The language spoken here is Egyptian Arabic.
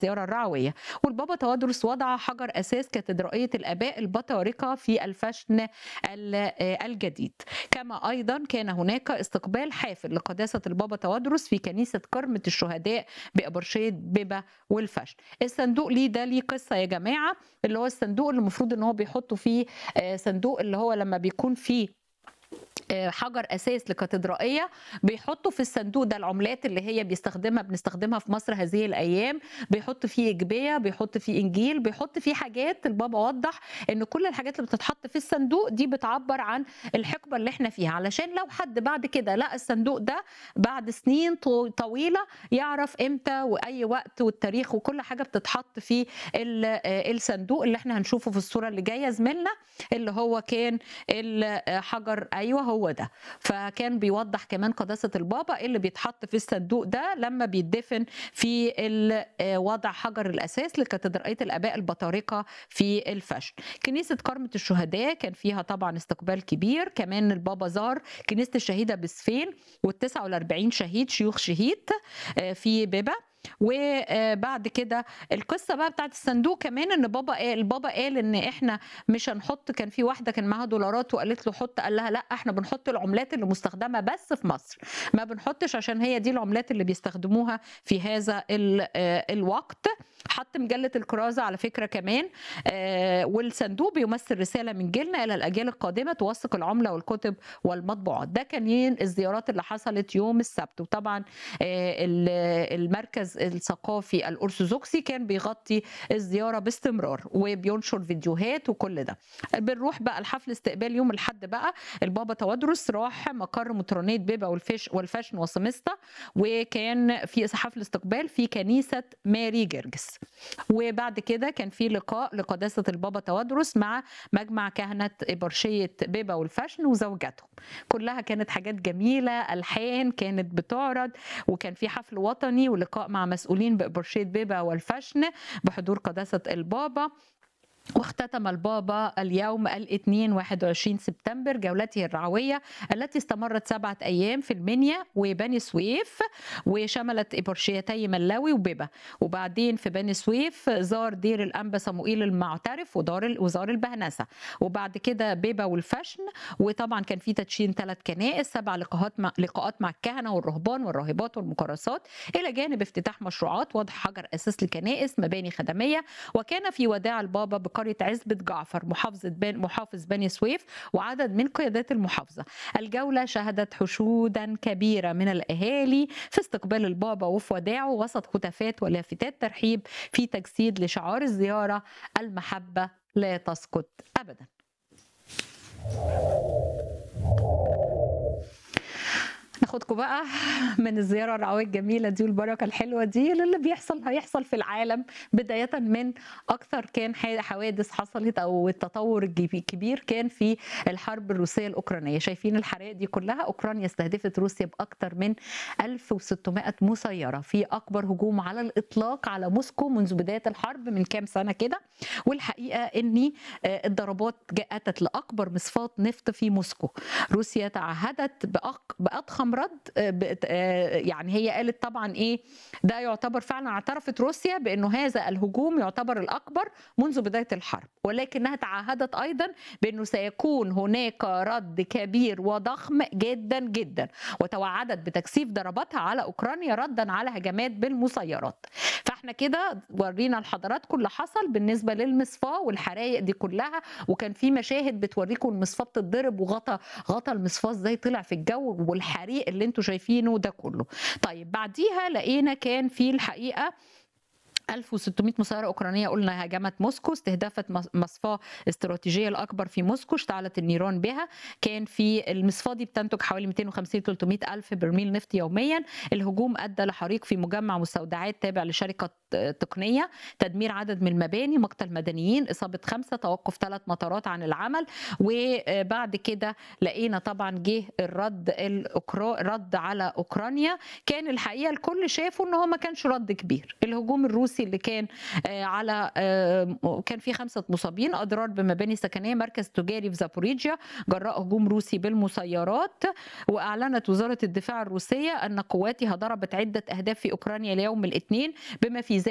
الزيارة الرعوية والبابا توادرس وضع حجر أساس كاتدرائية الآباء البطاركة في الفشن الجديد كما أيضا كان هناك استقبال حافل لقداسة البابا توادرس في كنيسة كرمة الشهداء بأبرشية بيبا والفشن الصندوق ليه ده ليه قصة يا جماعة اللي هو الصندوق اللي المفروض ان هو بيحطوا فيه صندوق اللي هو لما بيكون فيه حجر اساس لكاتدرائيه بيحطوا في الصندوق ده العملات اللي هي بيستخدمها بنستخدمها في مصر هذه الايام بيحط فيه اجبيه بيحط فيه انجيل بيحط فيه حاجات البابا وضح ان كل الحاجات اللي بتتحط في الصندوق دي بتعبر عن الحقبه اللي احنا فيها علشان لو حد بعد كده لقى الصندوق ده بعد سنين طويله يعرف امتى واي وقت والتاريخ وكل حاجه بتتحط في الصندوق اللي احنا هنشوفه في الصوره اللي جايه زميلنا اللي هو كان الحجر ايوه هو ده فكان بيوضح كمان قداسه البابا اللي بيتحط في الصندوق ده لما بيدفن في وضع حجر الاساس لكاتدرائيه الاباء البطاركه في الفشن كنيسه كرمه الشهداء كان فيها طبعا استقبال كبير كمان البابا زار كنيسه الشهيده بسفين وال49 شهيد شيوخ شهيد في بيبا وبعد كده القصه بقى بتاعت الصندوق كمان ان بابا قال البابا قال ان احنا مش هنحط كان في واحده كان معاها دولارات وقالت له حط قال لها لا احنا بنحط العملات اللي مستخدمه بس في مصر ما بنحطش عشان هي دي العملات اللي بيستخدموها في هذا الوقت حط مجله الكرازه على فكره كمان والصندوق بيمثل رساله من جيلنا الى الاجيال القادمه توثق العمله والكتب والمطبوعات ده كان الزيارات اللي حصلت يوم السبت وطبعا المركز الثقافي الارثوذكسي كان بيغطي الزياره باستمرار وبينشر فيديوهات وكل ده بنروح بقى الحفل استقبال يوم الاحد بقى البابا توادرس راح مقر مطرانيه بيبا والفش والفاشن وسمستا وكان في حفل استقبال في كنيسه ماري جرجس وبعد كده كان في لقاء لقداسه البابا توادرس مع مجمع كهنه برشيه بيبا والفاشن وزوجاتهم كلها كانت حاجات جميله الحان كانت بتعرض وكان في حفل وطني ولقاء مع مسؤولين ببرشيه بيبا والفشن بحضور قداسه البابا واختتم البابا اليوم الاثنين 21 سبتمبر جولته الرعوية التي استمرت سبعة أيام في المنيا وبني سويف وشملت إبرشيتي ملاوي وبيبا وبعدين في بني سويف زار دير الأنبا صموئيل المعترف ودار وزار البهنسة وبعد كده بيبا والفشن وطبعا كان في تدشين ثلاث كنائس سبع لقاءات مع لقاءات مع الكهنة والرهبان والراهبات والمكرسات إلى جانب افتتاح مشروعات وضع حجر أساس لكنائس مباني خدمية وكان في وداع البابا بقرية عزبة جعفر محافظة بن محافظ بني سويف وعدد من قيادات المحافظة الجولة شهدت حشودا كبيرة من الأهالي في استقبال البابا وفي وداعه وسط هتافات ولافتات ترحيب في تجسيد لشعار الزيارة المحبة لا تسقط أبدا ناخدكم بقى من الزياره الرعويه الجميله دي والبركه الحلوه دي للي بيحصل هيحصل في العالم بدايه من اكثر كان حوادث حصلت او التطور الكبير كان في الحرب الروسيه الاوكرانيه شايفين الحرائق دي كلها اوكرانيا استهدفت روسيا باكثر من 1600 مسيره في اكبر هجوم على الاطلاق على موسكو منذ بدايه الحرب من كام سنه كده والحقيقه ان الضربات اتت لاكبر مصفات نفط في موسكو روسيا تعهدت باضخم رد يعني هي قالت طبعا ايه ده يعتبر فعلا اعترفت روسيا بانه هذا الهجوم يعتبر الاكبر منذ بدايه الحرب ولكنها تعهدت ايضا بانه سيكون هناك رد كبير وضخم جدا جدا وتوعدت بتكثيف ضرباتها على اوكرانيا ردا على هجمات بالمسيرات فاحنا كده ورينا لحضراتكم اللي حصل بالنسبه للمصفاه والحرايق دي كلها وكان في مشاهد بتوريكم المصفاه بتتضرب وغطى غطى المصفاه ازاي طلع في الجو والحريق اللي انتم شايفينه ده كله طيب بعديها لقينا كان في الحقيقه 1600 مسيرة أوكرانية قلنا هاجمت موسكو استهدفت مصفاة استراتيجية الأكبر في موسكو اشتعلت النيران بها كان في المصفاة دي بتنتج حوالي 250 300 ألف برميل نفط يوميا الهجوم أدى لحريق في مجمع مستودعات تابع لشركة تقنية تدمير عدد من المباني مقتل مدنيين إصابة خمسة توقف ثلاث مطارات عن العمل وبعد كده لقينا طبعا جه الرد الأوكرا رد على أوكرانيا كان الحقيقة الكل شافوا إن هو ما كانش رد كبير الهجوم الروسي اللي كان على كان في خمسه مصابين اضرار بمباني سكنيه مركز تجاري في زابوريجيا جراء هجوم روسي بالمسيرات واعلنت وزاره الدفاع الروسيه ان قواتها ضربت عده اهداف في اوكرانيا اليوم الاثنين بما في